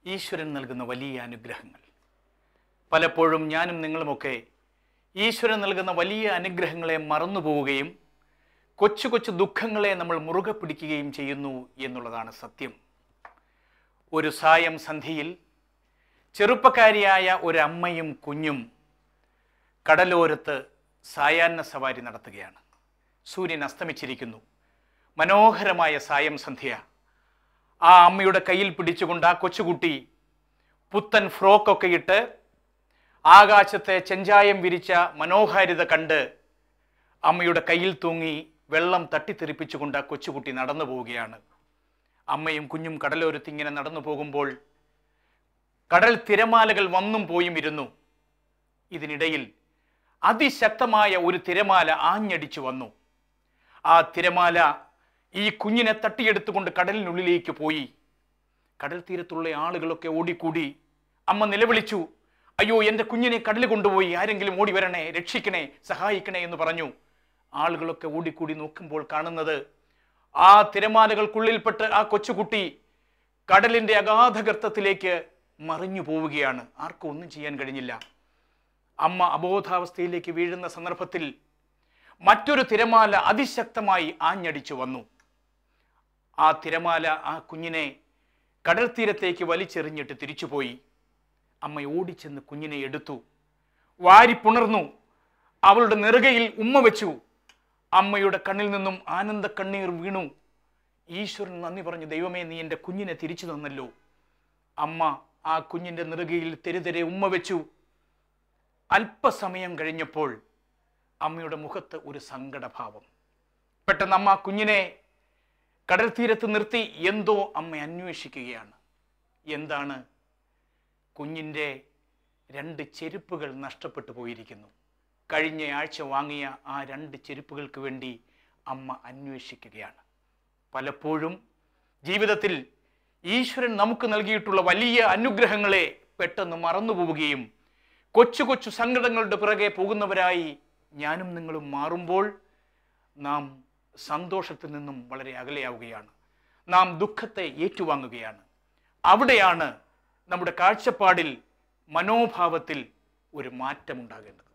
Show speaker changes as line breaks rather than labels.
ഈശ്വരൻ നൽകുന്ന വലിയ അനുഗ്രഹങ്ങൾ പലപ്പോഴും ഞാനും നിങ്ങളുമൊക്കെ ഈശ്വരൻ നൽകുന്ന വലിയ അനുഗ്രഹങ്ങളെ മറന്നുപോവുകയും കൊച്ചു കൊച്ചു ദുഃഖങ്ങളെ നമ്മൾ മുറുകെ പിടിക്കുകയും ചെയ്യുന്നു എന്നുള്ളതാണ് സത്യം ഒരു സായം സന്ധിയിൽ ചെറുപ്പക്കാരിയായ ഒരമ്മയും കുഞ്ഞും കടലോരത്ത് സായാഹ്ന സവാരി നടത്തുകയാണ് സൂര്യൻ അസ്തമിച്ചിരിക്കുന്നു മനോഹരമായ സായം സന്ധ്യ ആ അമ്മയുടെ കയ്യിൽ പിടിച്ചുകൊണ്ട് ആ കൊച്ചുകുട്ടി പുത്തൻ ഫ്രോക്കൊക്കെ ഇട്ട് ആകാശത്തെ ചെഞ്ചായം വിരിച്ച മനോഹാരിത കണ്ട് അമ്മയുടെ കയ്യിൽ തൂങ്ങി വെള്ളം തട്ടിത്തെറിപ്പിച്ചുകൊണ്ട് ആ കൊച്ചുകുട്ടി നടന്നു പോവുകയാണ് അമ്മയും കുഞ്ഞും കടലോരത്ത് ഇങ്ങനെ നടന്നു പോകുമ്പോൾ കടൽ തിരമാലകൾ വന്നും പോയും ഇരുന്നു ഇതിനിടയിൽ അതിശക്തമായ ഒരു തിരമാല ആഞ്ഞടിച്ചു വന്നു ആ തിരമാല ഈ കുഞ്ഞിനെ തട്ടിയെടുത്തുകൊണ്ട് കടലിനുള്ളിലേക്ക് പോയി കടൽ തീരത്തുള്ള ആളുകളൊക്കെ ഓടിക്കൂടി അമ്മ നിലവിളിച്ചു അയ്യോ എൻ്റെ കുഞ്ഞിനെ കടലിൽ കൊണ്ടുപോയി ആരെങ്കിലും ഓടി വരണേ രക്ഷിക്കണേ സഹായിക്കണേ എന്ന് പറഞ്ഞു ആളുകളൊക്കെ ഓടിക്കൂടി നോക്കുമ്പോൾ കാണുന്നത് ആ തിരമാലകൾക്കുള്ളിൽപ്പെട്ട് ആ കൊച്ചുകുട്ടി കടലിന്റെ അഗാധഗർത്തത്തിലേക്ക് മറിഞ്ഞു പോവുകയാണ് ആർക്കും ഒന്നും ചെയ്യാൻ കഴിഞ്ഞില്ല അമ്മ അബോധാവസ്ഥയിലേക്ക് വീഴുന്ന സന്ദർഭത്തിൽ മറ്റൊരു തിരമാല അതിശക്തമായി ആഞ്ഞടിച്ചു വന്നു ആ തിരമാല ആ കുഞ്ഞിനെ കടൽ തീരത്തേക്ക് വലിച്ചെറിഞ്ഞിട്ട് തിരിച്ചുപോയി അമ്മ ഓടിച്ചെന്ന് കുഞ്ഞിനെ എടുത്തു വാരി പുണർന്നു അവളുടെ നെറുകയിൽ ഉമ്മ വെച്ചു അമ്മയുടെ കണ്ണിൽ നിന്നും ആനന്ദ കണ്ണീർ വീണു ഈശ്വരൻ നന്ദി പറഞ്ഞു ദൈവമേ നീ എൻ്റെ കുഞ്ഞിനെ തിരിച്ചു തന്നല്ലോ അമ്മ ആ കുഞ്ഞിൻ്റെ നെറുകയിൽ തെരുതെരെ ഉമ്മ വെച്ചു അല്പസമയം കഴിഞ്ഞപ്പോൾ അമ്മയുടെ മുഖത്ത് ഒരു സങ്കടഭാവം പെട്ടെന്ന് അമ്മ ആ കുഞ്ഞിനെ കടൽ തീരത്ത് നിർത്തി എന്തോ അമ്മ അന്വേഷിക്കുകയാണ് എന്താണ് കുഞ്ഞിൻ്റെ രണ്ട് ചെരുപ്പുകൾ നഷ്ടപ്പെട്ടു പോയിരിക്കുന്നു കഴിഞ്ഞ ആഴ്ച വാങ്ങിയ ആ രണ്ട് ചെരുപ്പുകൾക്ക് വേണ്ടി അമ്മ അന്വേഷിക്കുകയാണ് പലപ്പോഴും ജീവിതത്തിൽ ഈശ്വരൻ നമുക്ക് നൽകിയിട്ടുള്ള വലിയ അനുഗ്രഹങ്ങളെ പെട്ടെന്ന് മറന്നുപോവുകയും കൊച്ചു കൊച്ചു സങ്കടങ്ങളുടെ പിറകെ പോകുന്നവരായി ഞാനും നിങ്ങളും മാറുമ്പോൾ നാം സന്തോഷത്തിൽ നിന്നും വളരെ അകലെയാവുകയാണ് നാം ദുഃഖത്തെ ഏറ്റുവാങ്ങുകയാണ് അവിടെയാണ് നമ്മുടെ കാഴ്ചപ്പാടിൽ മനോഭാവത്തിൽ ഒരു മാറ്റമുണ്ടാകേണ്ടത്